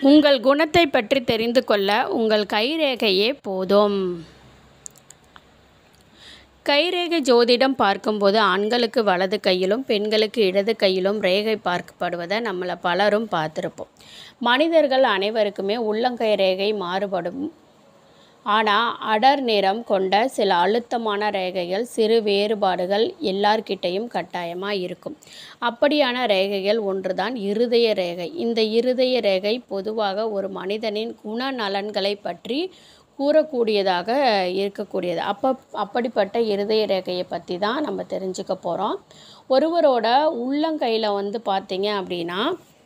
உங்கள் குணத்தை பற்றி தெரிந்து கொள்ள உங்கள் கைரேகையே போதும் கைரேகை ஜோதிடம் பார்க்கும்போது ஆண்களுக்கு வலது கையிலும் பெண்களுக்கு இடது கையிலும் ரேகை பார்க்கப்படுவதை நம்மளை பலரும் பார்த்துருப்போம் மனிதர்கள் அனைவருக்குமே உள்ளங்கை ரேகை மாறுபடும் ஆனால் அடர் நிறம் கொண்ட சில அழுத்தமான ரேகைகள் சிறு வேறுபாடுகள் எல்லார்கிட்டையும் கட்டாயமாக இருக்கும் அப்படியான ரேகைகள் ஒன்றுதான் இருதய ரேகை இந்த இருதய ரேகை பொதுவாக ஒரு மனிதனின் குணநலன்களை பற்றி கூறக்கூடியதாக இருக்கக்கூடியது அப்போ அப்படிப்பட்ட இருதய ரேகையை பற்றி தான் நம்ம தெரிஞ்சுக்க போகிறோம் ஒருவரோட உள்ளங்கையில் வந்து பார்த்தீங்க அப்படின்னா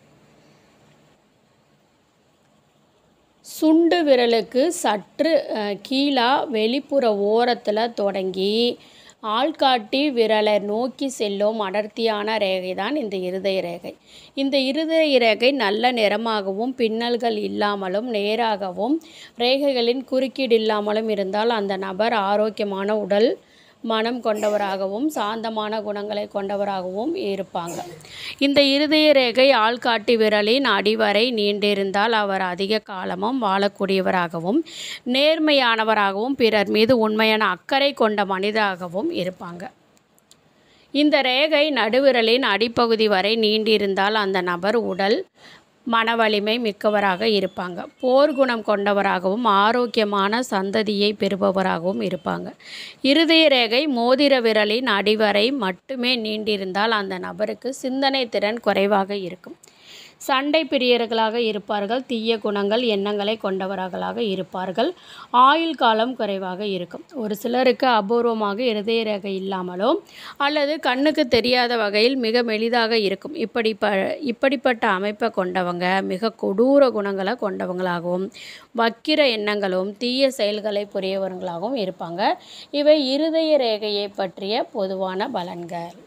சுண்டு விரலுக்கு சற்று அஹ், கீழா வெளிப்புற ஓரத்தில் தொடங்கி ஆள்காட்டி விரலை நோக்கி செல்லும் அடர்த்தியான ரேகை தான் இந்த இருதய ரேகை இந்த இருதய ரேகை நல்ல நிறமாகவும் பின்னல்கள் இல்லாமலும் நேராகவும் ரேகைகளின் குறுக்கீடு இல்லாமலும் இருந்தால் அந்த நபர் ஆரோக்கியமான உடல் மனம் கொண்டவராகவும் சாந்தமான குணங்களை கொண்டவராகவும் இருப்பாங்க இந்த இருதய ரேகை ஆள்காட்டி விரலின் அடிவரை நீண்டிருந்தால் அவர் அதிக காலமும் வாழக்கூடியவராகவும் நேர்மையானவராகவும் பிறர் மீது உண்மையான அக்கறை கொண்ட மனிதராகவும் இருப்பாங்க இந்த ரேகை நடுவிரலின் அடிப்பகுதி வரை நீண்டிருந்தால் அந்த நபர் உடல் மன வலிமை மிக்கவராக இருப்பாங்க போர்க்குணம் கொண்டவராகவும் ஆரோக்கியமான சந்ததியை பெறுபவராகவும் இருப்பாங்க இருதய ரேகை மோதிர விரலின் அடிவரை மட்டுமே நீண்டிருந்தால் அந்த நபருக்கு சிந்தனை திறன் குறைவாக இருக்கும் சண்டை பிரியர்களாக இருப்பார்கள் தீய குணங்கள் எண்ணங்களை கொண்டவர்களாக இருப்பார்கள் ஆயுள் காலம் குறைவாக இருக்கும் ஒரு சிலருக்கு அபூர்வமாக இருதய ரேகை இல்லாமலோ அல்லது கண்ணுக்கு தெரியாத வகையில் மிக மெலிதாக இருக்கும் இப்படி ப இப்படிப்பட்ட அமைப்பை கொண்டவங்க மிக கொடூர குணங்களை கொண்டவங்களாகவும் வக்கிர எண்ணங்களும் தீய செயல்களை புரியவர்களாகவும் இருப்பாங்க இவை இருதய ரேகையை பற்றிய பொதுவான பலன்கள்